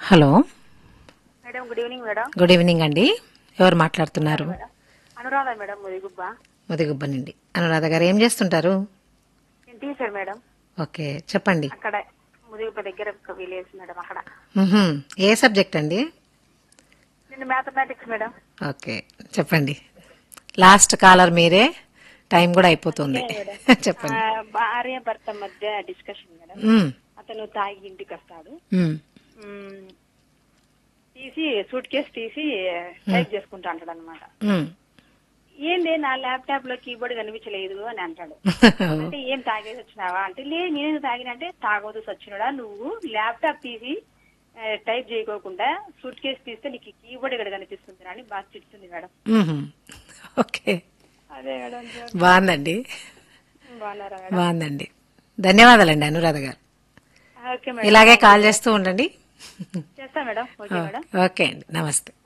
Hello madam good evening madam good evening అండి ఎవరు మాట్లాడుతున్నారు అనురాధ మేడం ముదిగుబ్బ ముదిగుబ్బ నుండి అనురాధ గారు ఏం చేస్తుంటారు నేను టీచర్ మేడం ఓకే చెప్పండి అక్కడ ముదిగుబ్బ దగ్గర ఒక విలేజ్ మేడం అక్కడ మ్హూ. ఏ సబ్జెక్ట్ అండి నేను మ్యాథమెటిక్స్ మేడం ఓకే చెప్పండి లాస్ట్ కాలర్ మీరే టైం కూడా అయిపోతుంది చెప్పండి ఆ, భార్య భర్త మధ్య డిస్కషన్ మేడం మ్, అతను తాగి ఇంటికి వస్తాడు మ్, మ్, తీసి సూట్ కేసు తీసి టైప్ చేసుకుంటా అంటాడు అనమాట మ్. ఏంది నా ల్యాప్టాప్ లో కీబోర్డ్ కనిపించలేదు అని అంటాడు అంటే ఏం తాగేసి వచ్చినావా అంటే లేదు నేను తాగినంటే తాగోదు సచ్చినోడా నువ్వు ల్యాప్టాప్ తీసి ఆ, టైప్ చేయకోకుండా సూట్ కేసు తీస్తే నీకు కీబోర్డ్ ఇక్కడ కనిపిస్తుంది అని బాగా తిడుతుంది మేడం మ్హూ. ఓకే అదే మేడం బాగుందండి బాగున్నారా మేడం బాగుందండి ధన్యవాదాలండి అనురాధ గారు ఓకే మేడం ఇలాగే కాల్ చేస్తూ ఉండండి చేస్తా మేడం ఓకే మేడం ఓకే అండి నమస్తే